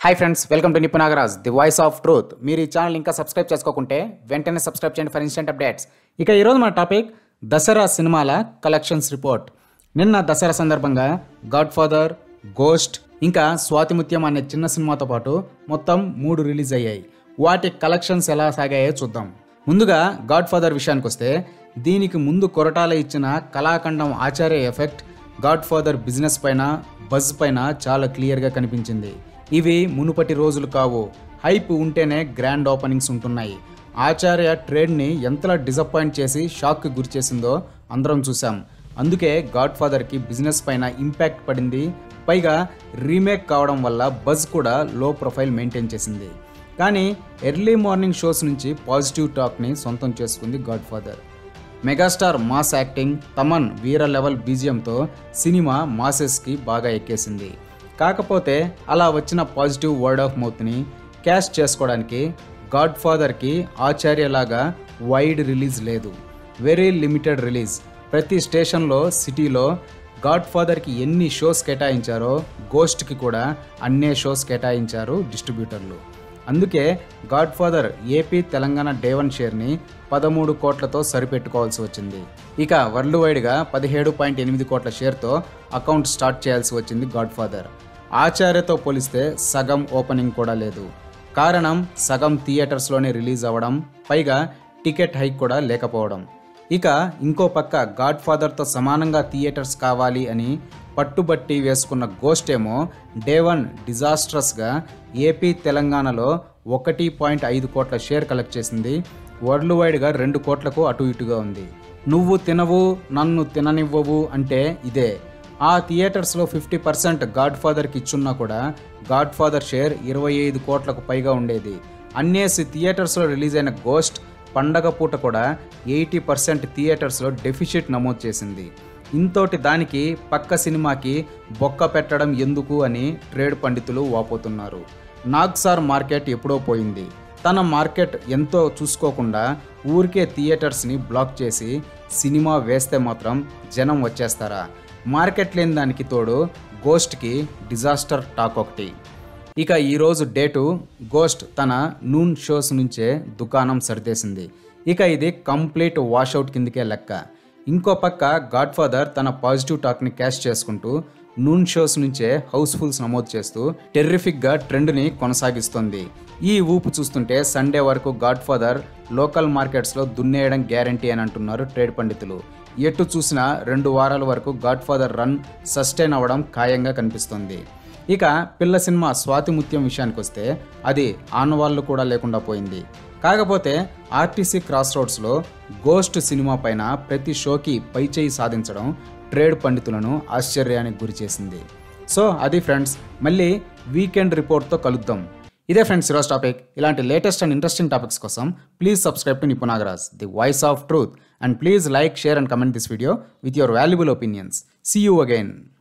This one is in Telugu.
hi friends welcome to Nipunagaraj the voice of truth మీరు ఈ ఛానల్ ఇంకా సబ్స్క్రైబ్ చేసుకోకుంటే వెంటనే సబ్స్క్రైబ్ చేయండి ఫర్ ఇన్స్టెంట్ అప్డేట్స్ ఇక ఈరోజు మన టాపిక్ దసరా సినిమాల కలెక్షన్స్ రిపోర్ట్ నిన్న దసరా సందర్భంగా గాడ్ ఫాదర్ గోస్ట్ ఇంకా స్వాతిముత్యం అనే చిన్న సినిమాతో పాటు మొత్తం మూడు రిలీజ్ అయ్యాయి వాటి కలెక్షన్స్ ఎలా సాగాయో చూద్దాం ముందుగా గాడ్ ఫాదర్ విషయానికి వస్తే దీనికి ముందు కొరటాల ఇచ్చిన కళాఖండం Acharya effect Godfather business పైన బజ్ పైన చాలా క్లియర్గా కనిపించింది ఇవి మునుపటి రోజులు కావు హైప్ ఉంటేనే గ్రాండ్ ఓపెనింగ్స్ ఉంటున్నాయి ఆచార్య ట్రేడ్ని ఎంతలా డిసప్పాయింట్ చేసి షాక్కి గురిచేసిందో అందరం చూసాం అందుకే గాడ్ ఫాదర్కి బిజినెస్ పైన ఇంపాక్ట్ పడింది పైగా రీమేక్ కావడం వల్ల బజ్ కూడా లో ప్రొఫైల్ మెయింటైన్ చేసింది కానీ ఎర్లీ మార్నింగ్ షోస్ నుంచి పాజిటివ్ టాక్ని సొంతం చేసుకుంది Godfather megastar mass acting Thaman వీర లెవెల్ బీజియంతో సినిమా మాసెస్కి బాగా ఎక్కేసింది కాకపోతే అలా వచ్చిన పాజిటివ్ వర్డ్ ఆఫ్ మౌత్ని క్యాష్ చేసుకోవడానికి గాడ్ ఫాదర్కి ఆచార్యలాగా వైడ్ రిలీజ్ లేదు వెరీ లిమిటెడ్ రిలీజ్ ప్రతి స్టేషన్లో సిటీలో గాడ్ ఫాదర్కి ఎన్ని షోస్ కేటాయించారో గోస్ట్కి కూడా అన్నే షోస్ కేటాయించారు డిస్ట్రిబ్యూటర్లు అందుకే Godfather AP Telangana day one షేర్ని పదమూడు కోట్లతో సరిపెట్టుకోవాల్సి వచ్చింది ఇక వరల్డ్ వైడ్గా పదిహేడు పాయింట్ ఎనిమిది కోట్ల షేర్తో అకౌంట్ స్టార్ట్ చేయాల్సి వచ్చింది గాడ్ ఫాదర్ ఆచార్యతో పోలిస్తే సగం ఓపెనింగ్ కూడా లేదు కారణం సగం థియేటర్స్లోనే రిలీజ్ అవ్వడం పైగా టికెట్ హైక్ కూడా లేకపోవడం ఇక ఇంకో పక్క గాడ్ ఫాదర్తో సమానంగా థియేటర్స్ కావాలి అని పట్టుబట్టి వేసుకున్న గోస్ట్ ఏమో డే వన్ డిజాస్ట్రస్గా ఏపీ తెలంగాణలో ఒకటి పాయింట్ ఐదు కోట్ల షేర్ కలెక్ట్ చేసింది వరల్డ్ వైడ్గా రెండు కోట్లకు అటు ఇటుగా ఉంది నువ్వు తినవు నన్ను తిననివ్వవు అంటే ఇదే ఆ థియేటర్స్లో ఫిఫ్టీ పర్సెంట్ గాడ్ ఫాదర్కి ఇచ్చున్నా కూడా గాడ్ ఫాదర్ షేర్ ఇరవై ఐదు కోట్లకు పైగా ఉండేది అన్నేసి థియేటర్స్లో రిలీజ్ అయిన గోస్ట్ పండగ పూట కూడా ఎయిటీ పర్సెంట్ థియేటర్స్లో డెఫిషిట్ నమోదు చేసింది ఇంతోటి దానికి పక్క సినిమాకి బొక్క పెట్టడం ఎందుకు అని ట్రేడ్ పండితులు వాపోతున్నారు నాగ్సార్ మార్కెట్ ఎప్పుడో పోయింది తన మార్కెట్ ఎంతో చూసుకోకుండా ఊరికే థియేటర్స్ని బ్లాక్ చేసి సినిమా వేస్తే మాత్రం జనం వచ్చేస్తారా మార్కెట్ లేని దానికి తోడు గోస్ట్కి డిజాస్టర్ టాక్ ఒకటి ఇక ఈరోజు డేటు గోస్ట్ తన నూన్ షోస్ నుంచే దుకాణం సరిదేసింది ఇక ఇది కంప్లీట్ వాషౌట్ కిందకే లెక్క ఇంకో పక్క గాడ్ ఫాదర్ తన పాజిటివ్ టాక్ని క్యాష్ చేసుకుంటూ నూన్ షోస్ నుంచే హౌస్ఫుల్స్ నమోదు చేస్తూ టెర్రిఫిక్గా ట్రెండ్ని కొనసాగిస్తోంది ఈ ఊపు చూస్తుంటే సండే వరకు గాడ్ ఫాదర్ లోకల్ మార్కెట్స్లో దున్నేయడం గ్యారంటీ అని అంటున్నారు ట్రేడ్ పండితులు ఎటు చూసినా రెండు వారాల వరకు గాడ్ ఫాదర్ రన్ సస్టైన్ అవ్వడం ఖాయంగా కనిపిస్తుంది ఇక పిల్ల సినిమా స్వాతి ముత్యం విషయానికి వస్తే అది ఆనవాళ్ళు కూడా లేకుండా పోయింది కాకపోతే ఆర్టీసీ క్రాస్ రోడ్స్లో గోస్ట్ సినిమా పైన ప్రతి షోకి పైచేయి సాధించడం ట్రేడ్ పండితులను ఆశ్చర్యానికి గురిచేసింది సో అది ఫ్రెండ్స్ మళ్ళీ వీకెండ్ రిపోర్ట్తో కలుద్దాం ఇదే ఫ్రెండ్స్ ఈరోజు టాపిక్ ఇలాంటి లేటెస్ట్ అండ్ ఇంట్రెస్టింగ్ టాపిక్స్ కోసం please subscribe to Nipunagaraj the voice of truth and please like share and comment this video with your valuable opinions see you again